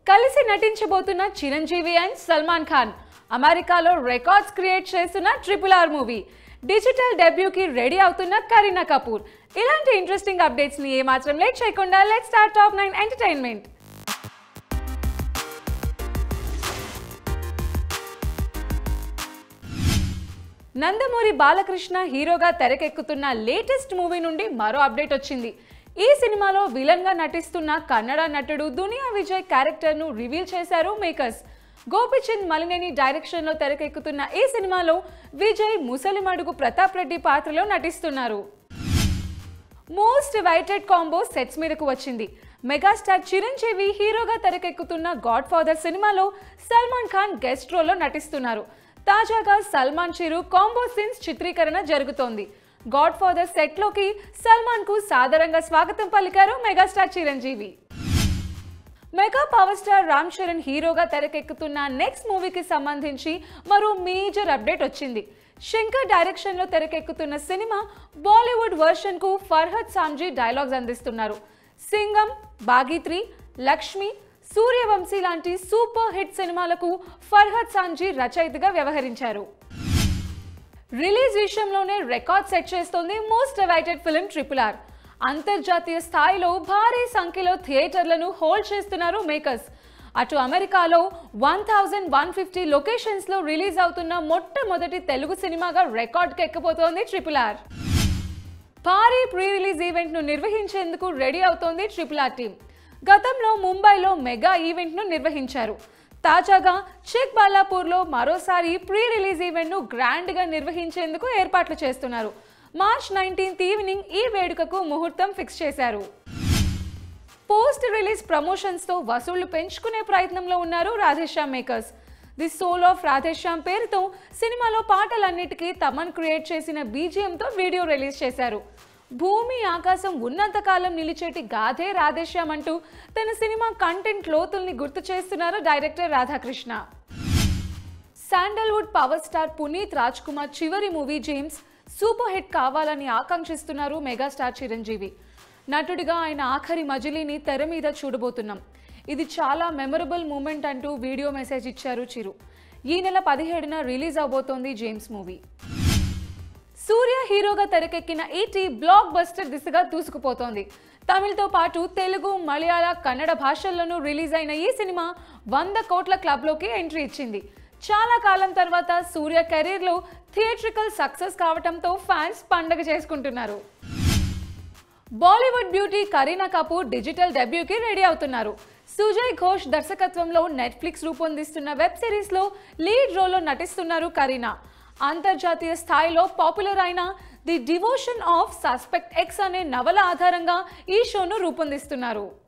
కలిసి నటించబోతున్న చిరంజీవి అండ్ సల్మాన్ ఖాన్ అమెరికాలో రికార్డ్స్ క్రియేట్ చేస్తున్న ట్రిపుల్ ఆర్ మూవీ డిజిటల్ డెబ్యూకి రెడీ అవుతున్న కరీనా కపూర్ ఇలాంటి ఇంట్రెస్టింగ్ అప్డేట్స్ ని ఏమాత్రం లేట్ చేయకుండా let start top nine entertainment Nandamuri Balakrishna హీరోగా తెరకెక్కుతున్న లేటెస్ట్ మూవీ నుండి మరో అప్డేట్ వచ్చింది ఈ సినిమాలో విలన్ గా నటిస్తున్న కన్నడ నటుడు దునియా విజయ్ క్యారెక్టర్ ను రివీల్ చేశారు మేకర్స్ గోపిచంద్ మలినేని డైరెక్షన్ లో తెరకెక్కుతున్న ఈ సినిమాలో విజయ్ ముసలిమడుగు ప్రతాప్ రెడ్డి పాత్రలో నటిస్తున్నారు మోస్ట్ వైటెడ్ కాంబో సెట్స్ మీదకు వచ్చింది మెగాస్టార్ చిరంజీవి హీరోగా తెరకెక్కుతున్న గాడ్ ఫాదర్ సినిమాలో సల్మాన్ ఖాన్ గెస్ట్ రోల్లో నటిస్తున్నారు తాజాగా సల్మాన్ చిరు కాంబో సీన్స్ చిత్రీకరణ జరుగుతోంది గాడ్ ఫాదర్ సెట్లోకి సల్మాన్ కు సాదరంగా స్వాగతం పలికారు megastar Chiranjeevi mega power star Ram Charan హీరోగా తెరకెక్కుతున్న నెక్స్ట్ మూవీకి సంబంధించి మరో మేజర్ అప్డేట్ వచ్చింది శంకర్ డైరెక్షన్ లో తెరకెక్కుతున్న సినిమా బాలీవుడ్ వర్షన్ కు ఫర్హద్ సామ్జీ డైలాగ్స్ అందిస్తున్నారు సింగం బాగిత్రి లక్ష్మి సూర్యవంశీ లాంటి సూపర్ హిట్ సినిమాలకు ఫర్హద్ సామ్జీ రచయితగా వ్యవహరించారు రిలీజ్ విషయంలోనే రికార్డ్ సెట్ చేస్తోంది most awaited film triple R అంతర్జాతీయ స్థాయిలో భారీ సంఖ్యలో థియేటర్లను హోల్డ్ చేస్తున్నారు మేకర్స్ అటు అమెరికాలో వన్ థౌజండ్ వన్ ఫిఫ్టీ లొకేషన్స్లో రిలీజ్ అవుతున్న మొట్టమొదటి తెలుగు సినిమాగా రికార్డ్కి ఎక్కబోతోంది ట్రిపుల్ ఆర్ భారీ ప్రీ రిలీజ్ ఈవెంట్ను నిర్వహించేందుకు రెడీ అవుతోంది ట్రిపుల్ ఆర్ టీం గతంలో ముంబైలో మెగా ఈవెంట్ను నిర్వహించారు తాజాగా చెక్ బాలాపూర్లో మరోసారి ప్రీ రిలీజ్ ఈవెంట్ను గ్రాండ్గా నిర్వహించేందుకు ఏర్పాట్లు చేస్తున్నారు మార్చ్ నైన్టీన్త్ ఈవినింగ్ ఈ వేడుకకు ముహూర్తం ఫిక్స్ చేశారు పోస్ట్ రిలీజ్ ప్రమోషన్స్తో వసూళ్లు పెంచుకునే ప్రయత్నంలో ఉన్నారు Radheshyam makers the soul of Radheshyam పేరుతో సినిమాలో పాటలన్నిటికీ తమన్ క్రియేట్ చేసిన బీజిఎంతో వీడియో రిలీజ్ చేశారు భూమి ఆకాశం ఉన్నంతకాలం నిలిచేటి గాథే రాధేశ్యామ్ అంటూ తన సినిమా కంటెంట్ లోతుల్ని గుర్తు చేస్తున్నారు director Radhakrishna sandalwood power star Puneeth Raj Kumar చివరి మూవీ జేమ్స్ సూపర్ హిట్ కావాలని ఆకాంక్షిస్తున్నారు మెగాస్టార్ చిరంజీవి నటుడిగా ఆయన ఆఖరి మజిలీని తెర మీద చూడబోతున్నాం ఇది చాలా మెమరబుల్ మూమెంట్ అంటూ వీడియో మెసేజ్ ఇచ్చారు చిరు ఈ నెల పదిహేడున రిలీజ్ అవబోతోంది జేమ్స్ మూవీ సూర్య హీరోగా తెరకెక్కిన ఈటీ బ్లాక్ బస్టర్ దిశగా దూసుకుపోతోంది తమిళ్తో పాటు తెలుగు మలయాళ కన్నడ భాషల్లోనూ రిలీజ్ అయిన ఈ సినిమా వంద కోట్ల క్లబ్లోకి ఎంట్రీ ఇచ్చింది చాలా కాలం తర్వాత సూర్య కెరీర్లో థియేట్రికల్ సక్సెస్ కావడంతో ఫ్యాన్స్ పండగ చేసుకుంటున్నారు Bollywood beauty Kareena Kapoor digital డెబ్యూకి రెడీ అవుతున్నారు సుజయ్ ఘోష్ దర్శకత్వంలో నెట్ఫ్లిక్స్ రూపొందిస్తున్న వెబ్ సిరీస్లో లీడ్ రోల్లో నటిస్తున్నారు కరీనా అంతర్జాతీయ స్థాయిలో పాపులర్ అయిన the devotion of suspect X అనే నవల ఆధారంగా ఈ షోను రూపొందిస్తున్నారు